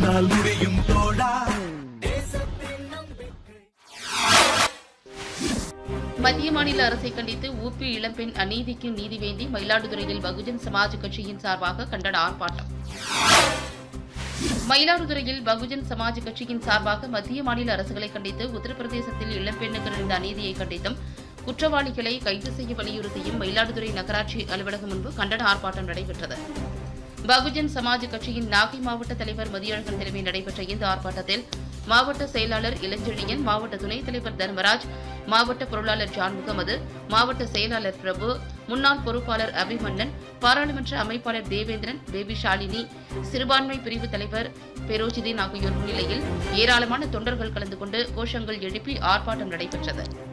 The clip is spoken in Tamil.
உன்னால் முடியும் தோழா மத்திய மாநில அரசை கண்டித்து ஊபி இளம்பெண் அநீதிக்கு நீதி வேண்டி மயிலாடுதுறையில் பகுஜன் சமாஜ் கட்சியின் சார்பாக கண்டன ஆர்ப்பாட்டம் மயிலாடுதுறையில் பகுஜன் சமாஜ் கட்சியின் சார்பாக மத்திய மாநில அரசுகளை கண்டித்து உத்தரப்பிரதேசத்தில் இளம்பெண்ணுக்கு நடந்த அநீதியை கண்டித்தும் குற்றவாளிகளை கைது செய்ய வலியுறுத்தியும் மயிலாடுதுறை நகராட்சி அலுவலகம் முன்பு கண்டன ஆர்ப்பாட்டம் நடைபெற்றது பகுஜன் சமாஜ் கட்சியின் நாகை மாவட்ட தலைவர் மதியழகன் தலைமையில் நடைபெற்ற இந்த ஆர்ப்பாட்டத்தில் மாவட்ட செயலாளர் இளஞ்செழியன் மாவட்ட துணைத் தலைவர் தர்மராஜ் மாவட்ட பொருளாளர் ஜான் முகமது மாவட்ட செயலாளர் பிரபு முன்னாள் பொறுப்பாளர் அபிமன்னன் பாராளுமன்ற அமைப்பாளர் தேவேந்திரன் பேபி ஷாலினி சிறுபான்மை பிரிவு தலைவர் பெரோஜிதீன் ஆகியோர் முன்னிலையில் ஏராளமான தொண்டர்கள் கலந்து கொண்டு கோஷங்கள் எழுப்பி ஆர்ப்பாட்டம் நடைபெற்றது